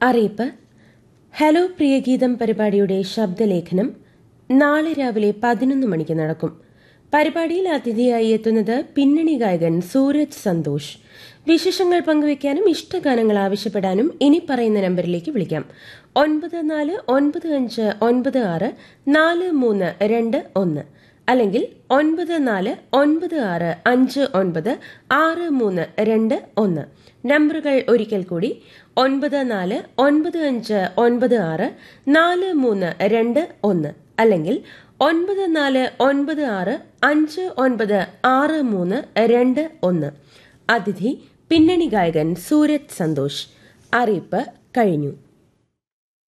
അറിയിപ്പ് ഹലോ പ്രിയഗീതം പരിപാടിയുടെ ശബ്ദലേഖനം നാളെ രാവിലെ പതിനൊന്ന് മണിക്ക് നടക്കും പരിപാടിയിൽ അതിഥിയായി എത്തുന്നത് പിന്നണി ഗായകൻ സൂരജ് സന്തോഷ് വിശേഷങ്ങൾ പങ്കുവയ്ക്കാനും ഇഷ്ടഗാനങ്ങൾ ആവശ്യപ്പെടാനും ഇനി പറയുന്ന നമ്പറിലേക്ക് വിളിക്കാം ഒൻപത് നാല് ഒൻപത് അഞ്ച് ഒൻപത് ആറ് നാല് മൂന്ന് രണ്ട് ഒന്ന് അല്ലെങ്കിൽ ഒൻപത് നാല് ഒൻപത് ആറ് അഞ്ച് ഒൻപത് ആറ് മൂന്ന് രണ്ട് ഒന്ന് നമ്പറുകൾ ഒരിക്കൽ കൂടി ഒൻപത് നാല് ഒൻപത് അഞ്ച് ഒൻപത് ആറ് നാല് മൂന്ന് രണ്ട് ഒന്ന് അല്ലെങ്കിൽ ഒൻപത് നാല് ഒൻപത് ആറ് അഞ്ച് ഒൻപത് ആറ് മൂന്ന് രണ്ട് ഒന്ന് അതിഥി പിന്നണി ഗായകൻ സൂരജ് സന്തോഷ് അറിയിപ്പ് കഴിഞ്ഞു